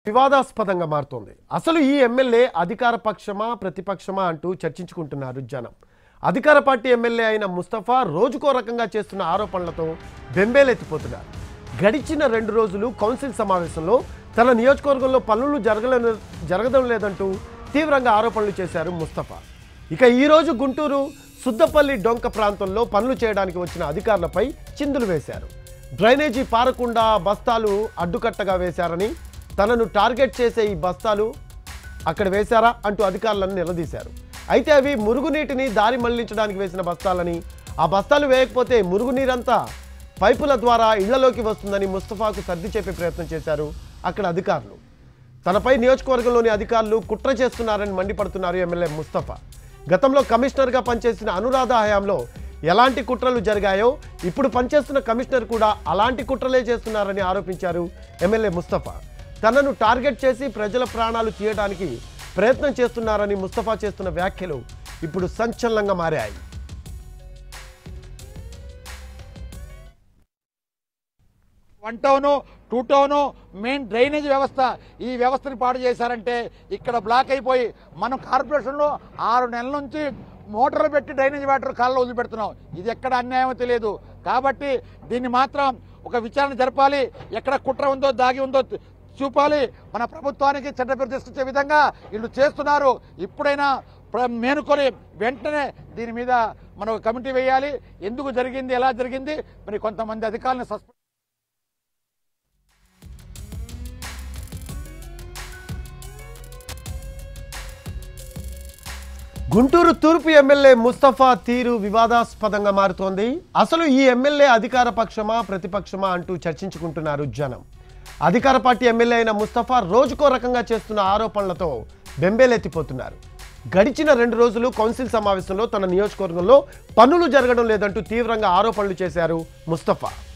వివాదాస్పదంగా మారుతోంది అసలు ఈ ఎమ్మెల్యే అధికార పక్షమా ప్రతిపక్షమా అంటూ చర్చించుకుంటున్నారు జనం అధికార పార్టీ ఎమ్మెల్యే అయిన ముస్తఫా రోజుకో రకంగా చేస్తున్న ఆరోపణలతో బెంబేలెత్తిపోతున్నారు గడిచిన రెండు రోజులు కౌన్సిల్ సమావేశంలో తన నియోజకవర్గంలో పనులు జరగలే జరగడం లేదంటూ తీవ్రంగా ఆరోపణలు చేశారు ముస్తఫా ఇక ఈరోజు గుంటూరు సుద్దపల్లి డొంక ప్రాంతంలో పనులు చేయడానికి వచ్చిన అధికారులపై చిందులు వేశారు డ్రైనేజీ పారకుండా బస్తాలు అడ్డుకట్టగా వేశారని తనను టార్గెట్ చేసే ఈ బస్తాలు అక్కడ వేశారా అంటూ అధికారులను నిలదీశారు అయితే అవి మురుగునీటిని దారి మళ్లించడానికి వేసిన బస్తాలని ఆ బస్తాలు వేయకపోతే మురుగునీరంతా పైపుల ద్వారా ఇళ్లలోకి వస్తుందని ముస్తఫాకు సర్ది చెప్పే ప్రయత్నం చేశారు అక్కడ అధికారులు తనపై నియోజకవర్గంలోని అధికారులు కుట్ర చేస్తున్నారని మండిపడుతున్నారు ఎమ్మెల్యే ముస్తఫా గతంలో కమిషనర్గా పనిచేసిన అనురాధ హయాంలో ఎలాంటి కుట్రలు జరిగాయో ఇప్పుడు పనిచేస్తున్న కమిషనర్ కూడా అలాంటి కుట్రలే చేస్తున్నారని ఆరోపించారు ఎమ్మెల్యే ముస్తఫా తనను టార్గెట్ చేసి ప్రజల ప్రాణాలు తీయడానికి ప్రయత్నం చేస్తున్నారని ముస్తఫా చేస్తున్న వ్యాఖ్యలు ఇప్పుడు సంచలనంగా మారాయి one town two town main drainage వ్యవస్థ ఈ వ్యవస్థని పాడు చేశారంటే ఇక్కడ బ్లాక్ అయిపోయి మనం కార్పొరేషన్లో ఆరు నెలల నుంచి మోటార్లు పెట్టి డ్రైనేజ్ వాటర్ కాల్లో వదిలిపెడుతున్నాం ఇది ఎక్కడ అన్యాయమో తెలియదు కాబట్టి దీన్ని మాత్రం ఒక విచారణ జరపాలి ఎక్కడ కుట్ర ఉందో దాగి ఉందో చూపాలి మన ప్రభుత్వానికి చెడ్డ పేరు తీసుకొచ్చే విధంగా వీళ్ళు చేస్తున్నారు ఇప్పుడైనా ప్ర- మేనుకొని వెంటనే దీని మీద మనం ఒక కమిటీ వేయాలి ఎందుకు జరిగింది ఎలా జరిగింది మరి కొంతమంది అధికారులను సస్పెండ్ గుంటూరు తూర్పు ఎమ్మెల్యే ముస్తఫా తీరు వివాదాస్పదంగా మారుతోంది అసలు ఈ ఎమ్మెల్యే అధికార పక్షమా ప్రతిపక్షమా అంటూ చర్చించుకుంటున్నారు జనం అధికార పార్టీ ఎమ్మెల్యే అయిన ముస్తఫా రోజుకో రకంగా చేస్తున్న ఆరోపణలతో బెంబేలెత్తిపోతున్నారు గడిచిన రెండు రోజులు కౌన్సిల్ సమావేశంలో తన నియోజకవర్గంలో పనులు జరగడం లేదంటూ తీవ్రంగా ఆరోపణలు చేశారు ముస్తఫా